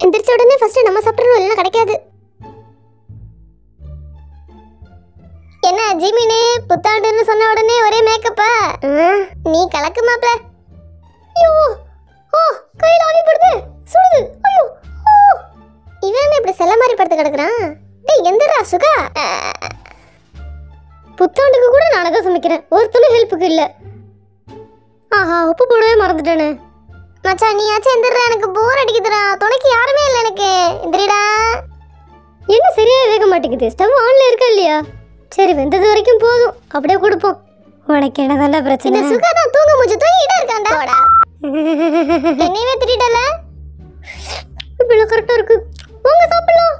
எந்திரிச்ச உடனே ஃபர்ஸ்ட் நம்ம சாப்பிடணும் இல்லைன்னா கிடைக்காது என்ன ஜிமினு புத்தாண்டுன்னு சொன்ன உடனே ஒரே மேக்கப்பா நீ கலக்கு மாப்ள ஐயோ ஓ கையில ஆவி படுது சுடுது ஐயோ ஓ. இவன் என்ன இப்படி செல்ல மாதிரி படுத்து கிடக்குறான் டேய் எந்திரா சுகா அஹ். புத்தாண்டுக்கு கூட நானே தான் சமைக்கிறேன் ஒருத்தனும் ஹெல்ப்புக்கு இல்ல ஆஹா உப்பு போடவே மறந்துட்டேனே மச்சான் நீயாச்சும் எந்திரா எனக்கு போர் அடிக்குதுடா துணைக்கு யாருமே இல்லை எனக்கு எந்திரிடா என்ன சரியா வேக மாட்டேங்குது ஸ்டவ் ஆன்ல இருக்கா இல்லையா சரி வெந்தது வரைக்கும் போதும் அப்படியே கொடுப்போம் உனக்கு என்னதான்டா பிரச்சனை இந்த சுகா தான் தூங்க மூச்சு தூங்கிட்டே இருக்கான்டா போடா என்னையவே திட்டிட்டல இப்படி கரெக்டா இருக்கு வாங்க சாப்பிடலாம்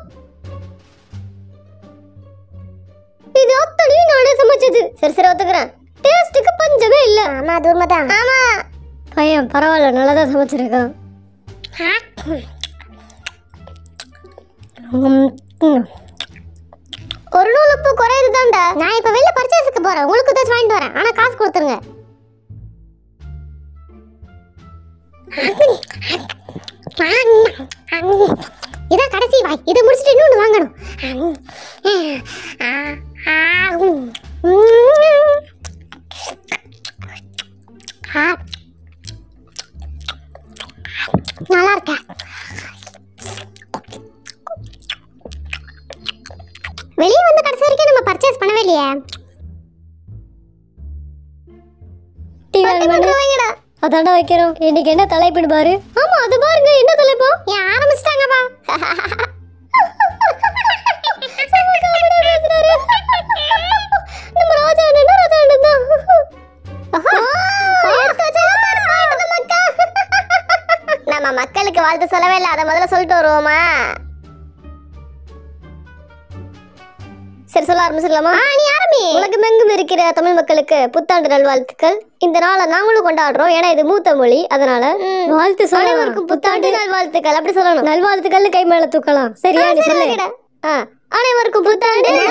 இது அத்தனையும் நானே சமைச்சது சரி சரி ஒத்துக்கிறேன் டேஸ்ட்டுக்கு பஞ்சமே இல்ல ஆமா அது உண்மைதான் ஆமா பையன் பரவாயில்ல நல்லா தான் சமைச்சிருக்கான் உம், உம். ஒரு நூல் உப்பு குறையுது தான்டா நான் இப்ப வெளில பர்ச்சேஸுக்கு போறேன் உங்களுக்கு ஏதாச்சும் வாங்கிட்டு வரேன் ஆனா காசு கொடுத்துருங்க இதான் கடைசி வாய் இதை முடிச்சுட்டு இன்னொன்று வாங்கணும் நல்லா இருக்கா வெளியே வந்து கடைசி வரைக்கும் நம்ம பர்ச்சேஸ் பண்ணவே இல்லையே டீ பத்து வாங்க மட்டும் வாங்கிடா அதாண்டா வைக்கிறோம் இன்னைக்கு என்ன தலைப்பின்னு பாரு ஆமா அது பாருங்க என்ன தலைப்பா ஏன் ஆரம்பிச்சிட்டாங்கப்பா நம்ம ராஜா அண்ணன் ராஜா அண்ணன் தான் நம்ம மக்களுக்கு வாழ்த்து சொல்லவே இல்லை அதை முதல்ல சொல்லிட்டு வருவோமா சரி சொல்ல ஆரம்பிச்சிடலாமா நீ ஆரம்பி உலகமெங்கும் இருக்கிற தமிழ் மக்களுக்கு புத்தாண்டு நல்வாழ்த்துக்கள் இந்த நாளை நாங்களும் கொண்டாடுறோம் ஏன்னா இது மூத்த மொழி அதனால வாழ்த்து சொல்லலாம் அனைவருக்கும் புத்தாண்டு நல்வாழ்த்துக்கள் அப்படி சொல்லணும் நல்வாழ்த்துக்கள் கை மேல தூக்கலாம் சரியா நீ சொல்லு ஆ, அனைவருக்கும் புத்தாண்டு